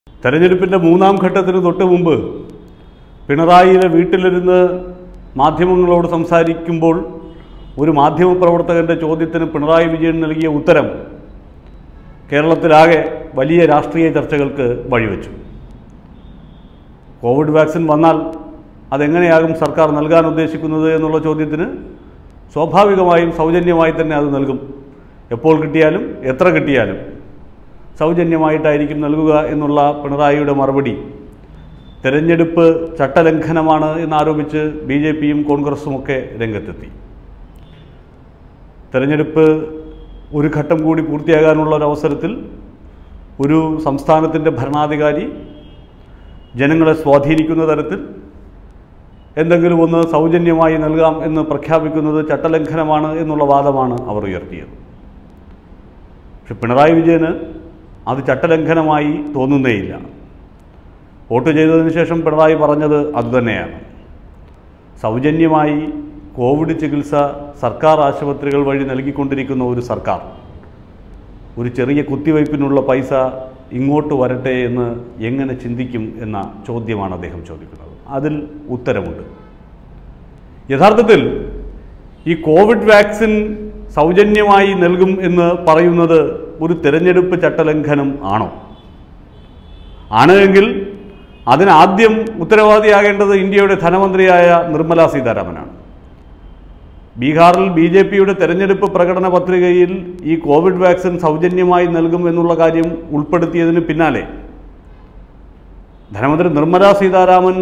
തെരഞ്ഞെടുപ്പിൻ്റെ മൂന്നാം ഘട്ടത്തിന് തൊട്ട് മുമ്പ് പിണറായിയിലെ വീട്ടിലിരുന്ന് മാധ്യമങ്ങളോട് സംസാരിക്കുമ്പോൾ ഒരു മാധ്യമപ്രവർത്തകൻ്റെ ചോദ്യത്തിന് പിണറായി വിജയൻ നൽകിയ ഉത്തരം കേരളത്തിലാകെ വലിയ രാഷ്ട്രീയ ചർച്ചകൾക്ക് വഴിവെച്ചു കോവിഡ് വാക്സിൻ വന്നാൽ അതെങ്ങനെയാകും സർക്കാർ നൽകാൻ ഉദ്ദേശിക്കുന്നത് എന്നുള്ള ചോദ്യത്തിന് സ്വാഭാവികമായും സൗജന്യമായി തന്നെ അത് നൽകും എപ്പോൾ കിട്ടിയാലും എത്ര കിട്ടിയാലും സൗജന്യമായിട്ടായിരിക്കും നൽകുക എന്നുള്ള പിണറായിയുടെ മറുപടി തെരഞ്ഞെടുപ്പ് ചട്ടലംഘനമാണ് എന്നാരോപിച്ച് ബി ജെ പിയും കോൺഗ്രസുമൊക്കെ രംഗത്തെത്തി തെരഞ്ഞെടുപ്പ് ഒരു ഘട്ടം കൂടി പൂർത്തിയാകാനുള്ള ഒരു അവസരത്തിൽ ഒരു സംസ്ഥാനത്തിൻ്റെ ഭരണാധികാരി ജനങ്ങളെ സ്വാധീനിക്കുന്ന തരത്തിൽ എന്തെങ്കിലും ഒന്ന് സൗജന്യമായി നൽകാം എന്ന് പ്രഖ്യാപിക്കുന്നത് ചട്ടലംഘനമാണ് എന്നുള്ള വാദമാണ് അവർ ഉയർത്തിയത് പക്ഷെ പിണറായി വിജയന് അത് ചട്ടലംഘനമായി തോന്നുന്നേയില്ല വോട്ട് ചെയ്തതിന് ശേഷം പിണറായി പറഞ്ഞത് അതുതന്നെയാണ് സൗജന്യമായി കോവിഡ് ചികിത്സ സർക്കാർ ആശുപത്രികൾ വഴി നൽകിക്കൊണ്ടിരിക്കുന്ന ഒരു സർക്കാർ ഒരു ചെറിയ കുത്തിവയ്പ്പിനുള്ള പൈസ ഇങ്ങോട്ട് വരട്ടെ എന്ന് എങ്ങനെ ചിന്തിക്കും എന്ന ചോദ്യമാണ് അദ്ദേഹം ചോദിക്കുന്നത് അതിൽ ഉത്തരമുണ്ട് യഥാർത്ഥത്തിൽ ഈ കോവിഡ് വാക്സിൻ സൗജന്യമായി നൽകും എന്ന് പറയുന്നത് ഒരു തിരഞ്ഞെടുപ്പ് ചട്ടലംഘനം ആണോ ആണ് എങ്കിൽ അതിനാദ്യം ഉത്തരവാദിയാകേണ്ടത് ഇന്ത്യയുടെ ധനമന്ത്രിയായ നിർമ്മല സീതാരാമനാണ് ബീഹാറിൽ ബി ജെ പിയുടെ തെരഞ്ഞെടുപ്പ് പ്രകടന പത്രികയിൽ ഈ കോവിഡ് വാക്സിൻ സൗജന്യമായി നൽകും എന്നുള്ള കാര്യം ഉൾപ്പെടുത്തിയതിന് പിന്നാലെ ധനമന്ത്രി നിർമ്മല സീതാരാമൻ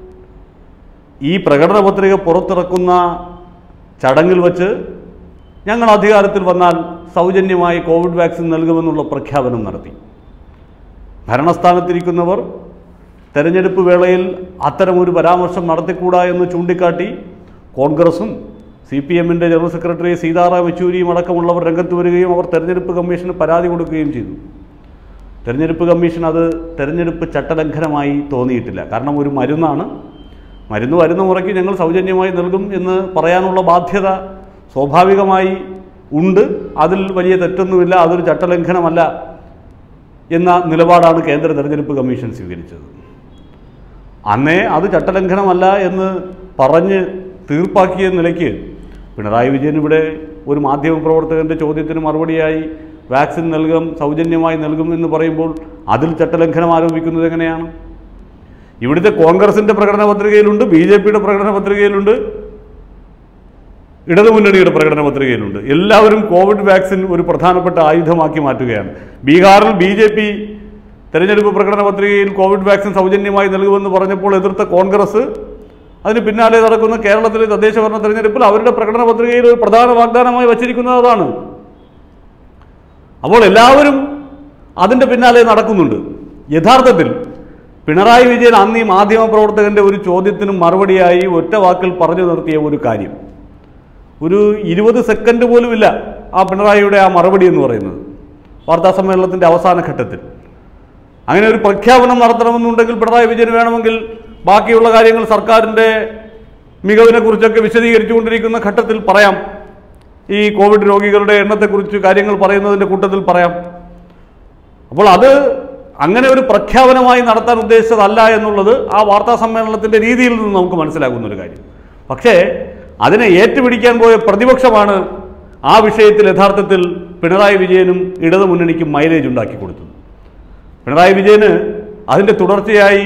ഈ പ്രകടന പത്രിക പുറത്തിറക്കുന്ന ചടങ്ങിൽ വച്ച് ഞങ്ങൾ അധികാരത്തിൽ വന്നാൽ സൗജന്യമായി കോവിഡ് വാക്സിൻ നൽകുമെന്നുള്ള പ്രഖ്യാപനം നടത്തി ഭരണസ്ഥാനത്തിരിക്കുന്നവർ തെരഞ്ഞെടുപ്പ് വേളയിൽ അത്തരമൊരു പരാമർശം നടത്തിക്കൂടാ എന്ന് ചൂണ്ടിക്കാട്ടി കോൺഗ്രസും സി പി എമ്മിൻ്റെ ജനറൽ സെക്രട്ടറി സീതാറാം യെച്ചൂരിയും അടക്കമുള്ളവർ രംഗത്ത് വരികയും അവർ തെരഞ്ഞെടുപ്പ് കമ്മീഷന് പരാതി കൊടുക്കുകയും ചെയ്തു തെരഞ്ഞെടുപ്പ് കമ്മീഷൻ അത് തെരഞ്ഞെടുപ്പ് ചട്ടലംഘനമായി തോന്നിയിട്ടില്ല കാരണം ഒരു മരുന്നാണ് മരുന്ന് വരുന്ന മുറയ്ക്ക് ഞങ്ങൾ സൗജന്യമായി നൽകും എന്ന് പറയാനുള്ള ബാധ്യത സ്വാഭാവികമായി ഉണ്ട് അതിൽ വലിയ തെറ്റൊന്നുമില്ല അതൊരു ചട്ടലംഘനമല്ല എന്ന നിലപാടാണ് കേന്ദ്ര തെരഞ്ഞെടുപ്പ് കമ്മീഷൻ സ്വീകരിച്ചത് അന്നേ അത് ചട്ടലംഘനമല്ല എന്ന് പറഞ്ഞ് തീർപ്പാക്കിയ നിലയ്ക്ക് പിണറായി വിജയൻ ഇവിടെ ഒരു മാധ്യമപ്രവർത്തകൻ്റെ ചോദ്യത്തിന് മറുപടിയായി വാക്സിൻ നൽകും സൗജന്യമായി നൽകും എന്ന് പറയുമ്പോൾ അതിൽ ചട്ടലംഘനം ആരോപിക്കുന്നത് എങ്ങനെയാണ് ഇവിടുത്തെ കോൺഗ്രസിൻ്റെ പ്രകടന പത്രികയിലുണ്ട് ബി ജെ പിയുടെ പ്രകടന പത്രികയിലുണ്ട് ഇടതുമുന്നണിയുടെ പ്രകടന പത്രികയിലുണ്ട് എല്ലാവരും കോവിഡ് വാക്സിൻ ഒരു പ്രധാനപ്പെട്ട ആയുധമാക്കി മാറ്റുകയാണ് ബീഹാറിൽ ബി ജെ പി തെരഞ്ഞെടുപ്പ് പ്രകടന പത്രികയിൽ കോവിഡ് വാക്സിൻ സൗജന്യമായി നൽകുമെന്ന് പറഞ്ഞപ്പോൾ എതിർത്ത കോൺഗ്രസ് അതിന് പിന്നാലെ നടക്കുന്ന കേരളത്തിലെ തദ്ദേശ ഭരണ തെരഞ്ഞെടുപ്പിൽ അവരുടെ പ്രകടന പത്രികയിൽ ഒരു പ്രധാന വാഗ്ദാനമായി വച്ചിരിക്കുന്നത് അതാണ് അപ്പോൾ എല്ലാവരും അതിൻ്റെ പിന്നാലെ നടക്കുന്നുണ്ട് യഥാർത്ഥത്തിൽ പിണറായി വിജയൻ അന്ന് ഈ മാധ്യമപ്രവർത്തകന്റെ ഒരു ചോദ്യത്തിന് മറുപടിയായി ഒറ്റ വാക്കിൽ പറഞ്ഞു നിർത്തിയ ഒരു കാര്യം ഒരു ഇരുപത് സെക്കൻഡ് പോലുമില്ല ആ പിണറായിയുടെ ആ മറുപടി എന്ന് പറയുന്നത് വാർത്താ സമ്മേളനത്തിൻ്റെ അവസാന ഘട്ടത്തിൽ അങ്ങനെ ഒരു പ്രഖ്യാപനം നടത്തണമെന്നുണ്ടെങ്കിൽ പിണറായി വിജയന് വേണമെങ്കിൽ ബാക്കിയുള്ള കാര്യങ്ങൾ സർക്കാരിൻ്റെ മികവിനെ കുറിച്ചൊക്കെ വിശദീകരിച്ചുകൊണ്ടിരിക്കുന്ന ഘട്ടത്തിൽ പറയാം ഈ കോവിഡ് രോഗികളുടെ എണ്ണത്തെക്കുറിച്ച് കാര്യങ്ങൾ പറയുന്നതിൻ്റെ കൂട്ടത്തിൽ പറയാം അപ്പോൾ അത് അങ്ങനെ ഒരു പ്രഖ്യാപനമായി നടത്താൻ ഉദ്ദേശിച്ചതല്ല എന്നുള്ളത് ആ വാർത്താ സമ്മേളനത്തിൻ്റെ രീതിയിൽ നിന്ന് നമുക്ക് മനസ്സിലാകുന്ന ഒരു കാര്യം പക്ഷേ അതിനെ ഏറ്റുപിടിക്കാൻ പോയ പ്രതിപക്ഷമാണ് ആ വിഷയത്തിൽ യഥാർത്ഥത്തിൽ പിണറായി വിജയനും ഇടതുമുന്നണിക്കും മൈലേജ് ഉണ്ടാക്കി കൊടുത്തത് പിണറായി വിജയന് അതിൻ്റെ തുടർച്ചയായി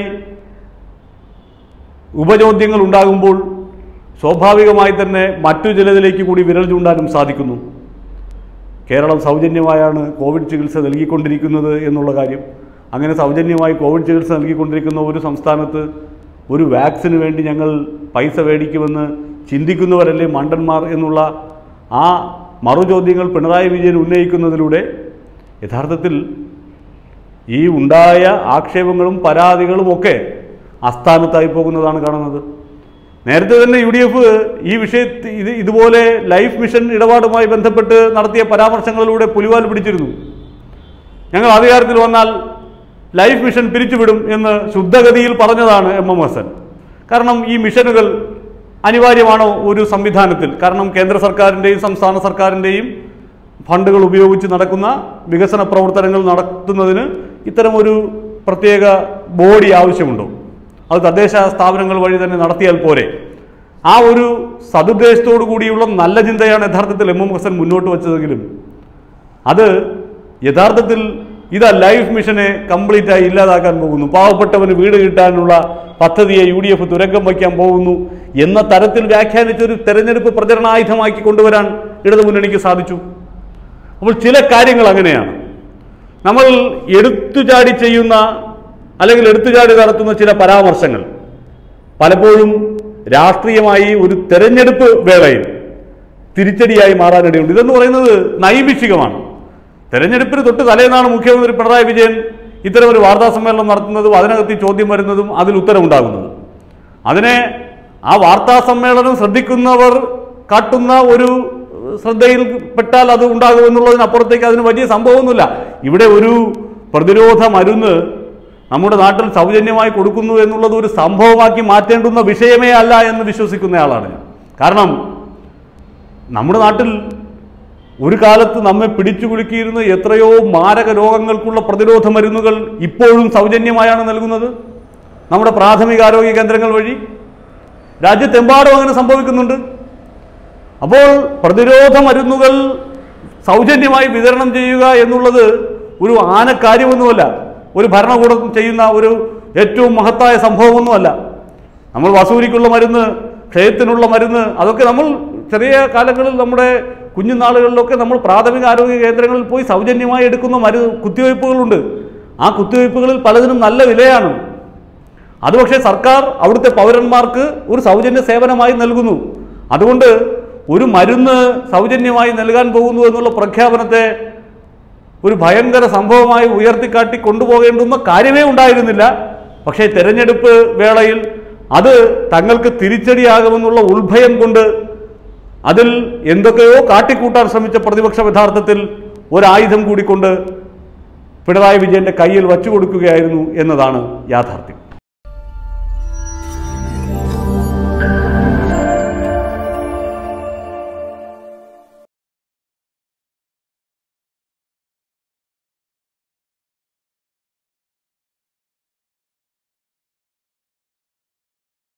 ഉപചോദ്യങ്ങൾ ഉണ്ടാകുമ്പോൾ സ്വാഭാവികമായി തന്നെ മറ്റു ചിലതിലേക്ക് കൂടി വിരൽ ചൂണ്ടാനും സാധിക്കുന്നു കേരളം സൗജന്യമായാണ് കോവിഡ് ചികിത്സ നൽകിക്കൊണ്ടിരിക്കുന്നത് എന്നുള്ള കാര്യം അങ്ങനെ സൗജന്യമായി കോവിഡ് ചികിത്സ നൽകിക്കൊണ്ടിരിക്കുന്ന ഒരു സംസ്ഥാനത്ത് ഒരു വാക്സിന് വേണ്ടി ഞങ്ങൾ പൈസ മേടിക്കുമെന്ന് ചിന്തിക്കുന്നവരല്ലേ മണ്ടന്മാർ എന്നുള്ള ആ മറുചോദ്യങ്ങൾ പിണറായി വിജയൻ ഉന്നയിക്കുന്നതിലൂടെ യഥാർത്ഥത്തിൽ ഈ ഉണ്ടായ ആക്ഷേപങ്ങളും പരാതികളും ഒക്കെ അസ്ഥാനത്തായി പോകുന്നതാണ് കാണുന്നത് നേരത്തെ തന്നെ യു ഡി എഫ് ഈ വിഷയത്തിൽ ഇത് ഇതുപോലെ ലൈഫ് മിഷൻ ഇടപാടുമായി ബന്ധപ്പെട്ട് നടത്തിയ പരാമർശങ്ങളിലൂടെ പുലിവാൽ പിടിച്ചിരുന്നു ഞങ്ങൾ അധികാരത്തിൽ വന്നാൽ ലൈഫ് മിഷൻ പിരിച്ചുവിടും എന്ന് ശുദ്ധഗതിയിൽ പറഞ്ഞതാണ് എം എം ഹസൻ കാരണം ഈ മിഷനുകൾ അനിവാര്യമാണോ ഒരു സംവിധാനത്തിൽ കാരണം കേന്ദ്ര സർക്കാരിൻ്റെയും സംസ്ഥാന സർക്കാരിൻ്റെയും ഫണ്ടുകൾ ഉപയോഗിച്ച് നടക്കുന്ന വികസന പ്രവർത്തനങ്ങൾ നടത്തുന്നതിന് ഇത്തരമൊരു പ്രത്യേക ബോഡി ആവശ്യമുണ്ടോ അത് തദ്ദേശ സ്ഥാപനങ്ങൾ വഴി തന്നെ നടത്തിയാൽ പോരെ ആ ഒരു സതുദ്ദേശത്തോടു കൂടിയുള്ള നല്ല ചിന്തയാണ് യഥാർത്ഥത്തിൽ എം എം ഹസൻ മുന്നോട്ട് വച്ചതെങ്കിലും അത് യഥാർത്ഥത്തിൽ ഇതാ ലൈഫ് മിഷനെ കംപ്ലീറ്റ് ആയി ഇല്ലാതാക്കാൻ പോകുന്നു പാവപ്പെട്ടവന് വീട് കിട്ടാനുള്ള പദ്ധതിയെ യു ഡി എഫ് തുരങ്കം വയ്ക്കാൻ പോകുന്നു എന്ന തരത്തിൽ വ്യാഖ്യാനിച്ച ഒരു തെരഞ്ഞെടുപ്പ് പ്രചരണായുധമാക്കി കൊണ്ടുവരാൻ ഇടതുമുന്നണിക്ക് സാധിച്ചു അപ്പോൾ ചില കാര്യങ്ങൾ അങ്ങനെയാണ് നമ്മൾ എടുത്തുചാടി ചെയ്യുന്ന അല്ലെങ്കിൽ എടുത്തുചാടി നടത്തുന്ന ചില പരാമർശങ്ങൾ പലപ്പോഴും രാഷ്ട്രീയമായി ഒരു തെരഞ്ഞെടുപ്പ് വേളയിൽ തിരിച്ചടിയായി മാറാനിടയുണ്ട് ഇതെന്ന് പറയുന്നത് നൈമിഷികമാണ് തെരഞ്ഞെടുപ്പിന് തൊട്ട് തലേന്നാണ് മുഖ്യമന്ത്രി പിണറായി വിജയൻ ഇത്തരം ഒരു വാർത്താ സമ്മേളനം നടത്തുന്നതും അതിനകത്ത് ഈ ചോദ്യം വരുന്നതും അതിൽ ഉത്തരവുണ്ടാകുന്നതും അതിനെ ആ വാർത്താ സമ്മേളനം ശ്രദ്ധിക്കുന്നവർ കാട്ടുന്ന ഒരു ശ്രദ്ധയിൽ പെട്ടാൽ അത് ഉണ്ടാകുമെന്നുള്ളതിനപ്പുറത്തേക്ക് അതിന് വലിയ സംഭവമൊന്നുമില്ല ഇവിടെ ഒരു പ്രതിരോധ മരുന്ന് നമ്മുടെ നാട്ടിൽ സൗജന്യമായി കൊടുക്കുന്നു എന്നുള്ളത് ഒരു സംഭവമാക്കി മാറ്റേണ്ടുന്ന വിഷയമേ അല്ല എന്ന് വിശ്വസിക്കുന്നയാളാണ് ഞാൻ കാരണം നമ്മുടെ നാട്ടിൽ ഒരു കാലത്ത് നമ്മെ പിടിച്ചു കുലുക്കിയിരുന്ന എത്രയോ മാരക രോഗങ്ങൾക്കുള്ള പ്രതിരോധ മരുന്നുകൾ ഇപ്പോഴും സൗജന്യമായാണ് നൽകുന്നത് നമ്മുടെ പ്രാഥമിക ആരോഗ്യ കേന്ദ്രങ്ങൾ വഴി രാജ്യത്തെമ്പാടും അങ്ങനെ സംഭവിക്കുന്നുണ്ട് അപ്പോൾ പ്രതിരോധ മരുന്നുകൾ സൗജന്യമായി വിതരണം ചെയ്യുക എന്നുള്ളത് ഒരു ആനക്കാര്യമൊന്നുമല്ല ഒരു ഭരണകൂടം ചെയ്യുന്ന ഒരു ഏറ്റവും മഹത്തായ സംഭവമൊന്നുമല്ല നമ്മൾ വസൂരിക്കുള്ള മരുന്ന് ക്ഷയത്തിനുള്ള മരുന്ന് അതൊക്കെ നമ്മൾ ചെറിയ കാലങ്ങളിൽ നമ്മുടെ കുഞ്ഞുനാളുകളിലൊക്കെ നമ്മൾ പ്രാഥമിക ആരോഗ്യ കേന്ദ്രങ്ങളിൽ പോയി സൗജന്യമായി എടുക്കുന്ന മരു കുത്തിവയ്പ്പുകളുണ്ട് ആ കുത്തിവയ്പ്പുകളിൽ പലതിനും നല്ല വിലയാണ് അത് പക്ഷേ സർക്കാർ അവിടുത്തെ പൗരന്മാർക്ക് ഒരു സൗജന്യ സേവനമായി നൽകുന്നു അതുകൊണ്ട് ഒരു മരുന്ന് സൗജന്യമായി നൽകാൻ പോകുന്നു എന്നുള്ള പ്രഖ്യാപനത്തെ ഒരു ഭയങ്കര സംഭവമായി ഉയർത്തിക്കാട്ടി കൊണ്ടുപോകേണ്ടുന്ന കാര്യമേ ഉണ്ടായിരുന്നില്ല പക്ഷേ തെരഞ്ഞെടുപ്പ് വേളയിൽ അത് തങ്ങൾക്ക് തിരിച്ചടിയാകുമെന്നുള്ള ഉത്ഭയം കൊണ്ട് അതിൽ എന്തൊക്കെയോ കാട്ടിക്കൂട്ടാൻ ശ്രമിച്ച പ്രതിപക്ഷം യഥാർത്ഥത്തിൽ ഒരായുധം കൂടിക്കൊണ്ട് പിണറായി വിജയന്റെ കയ്യിൽ വച്ചു കൊടുക്കുകയായിരുന്നു എന്നതാണ് യാഥാർത്ഥ്യം